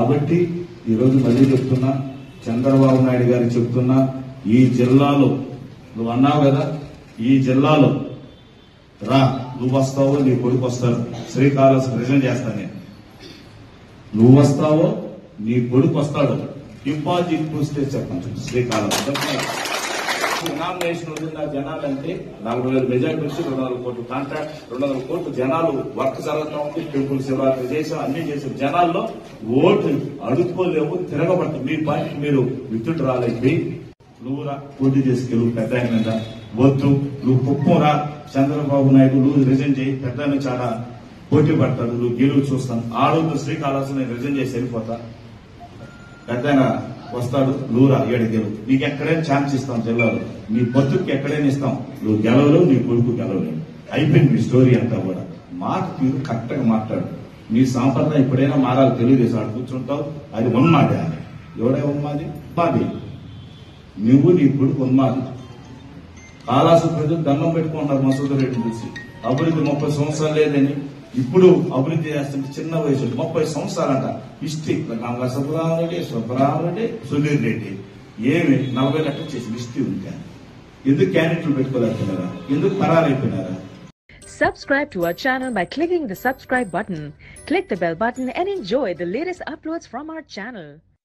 కాబట్టి ఈరోజు మళ్ళీ చెప్తున్నా చంద్రబాబు నాయుడు గారికి చెప్తున్నా ఈ జిల్లాలో నువ్వు అన్నావు కదా ఈ జిల్లాలో రా నువ్వు వస్తావో నీ కొడుకు వస్తారు శ్రీకాళహస్తి ప్రజెంట్ చేస్తాను నేను నువ్వు వస్తావో నీ కొడుకు వస్తాడు డిపాజిట్ చూస్తే చెప్పండి శ్రీకాళహస్తి నామినేషన్ వదిలిన జనాలంటే నలభై వేల మెజార్టీ వచ్చి రెండు వందల కోట్లు కాంట్రాక్ట్ రెండు వందల కోట్లు జనాలు వర్క్ జరుగుతూ ఉంది టెంపుల్ శివరాత్రి చేసాం అన్ని చేసాం జనాల్లో ఓటు అడుక్కోలేవు తిరగబట్టు మీ పార్టీకి మీరు విత్తుడు రాలేదు నువ్వు రా పోటీ చేసి గెలువు పెద్ద ఆయన మీద వద్దు నువ్వు కుప్పం రా చంద్రబాబు నాయుడు నువ్వు రిజైన్ చేయి పెద్ద ఆయన చాలా పోటీ పడతాడు నువ్వు గెలువు చూస్తాను ఆడవద్దు శ్రీకాళహస్తి నేను రిజైన్ చేసి వెళ్ళిపోతా పెద్ద ఆయన వస్తాడు నువ్వు రా ఏడు గెలువు నీకు ఎక్కడైనా ఛాన్స్ ఇస్తాం జిల్లాలో నీ బతుకు ఎక్కడైనా ఇస్తాం నువ్వు గెలవలేవు నీ కొడుకు గెలవలేవు అయిపోయింది మీ స్టోరీ అంతా కూడా మాట తీరు కరెక్ట్ గా మాట్లాడు నీ సాంప్రదాయం ఎప్పుడైనా మారాలి తెలుగుదేశం ఆడు కూర్చుంటావు అది ఉన్మాది ఎవడే ఉన్మాది మాది నువ్వు నీ కొడుకు ఉన్మాది కాళాసు ప్రజలు దండం పెట్టుకుంటారు మసూద్ రెడ్డి చూసి అభివృద్ధి ముప్పై సంవత్సరాలు లేదని ఇప్పుడు అభివృద్ధి చేస్తుంటే చిన్న వయసు ముప్పై సంవత్సరాలంట హిస్టరీ గంగా సుబ్బరామరెడ్డి సుబ్బరామరెడ్డి సుధీర్ రెడ్డి ఏమి నలభై లక్షలు చేసి హిస్టరీ ఉంది ఎందుకు క్యాండిడేట్లు పెట్టుకోలేకపోయినారా ఎందుకు పరారైపోయినారా Subscribe to our channel by clicking the subscribe button. Click the bell button and enjoy the latest uploads from our channel.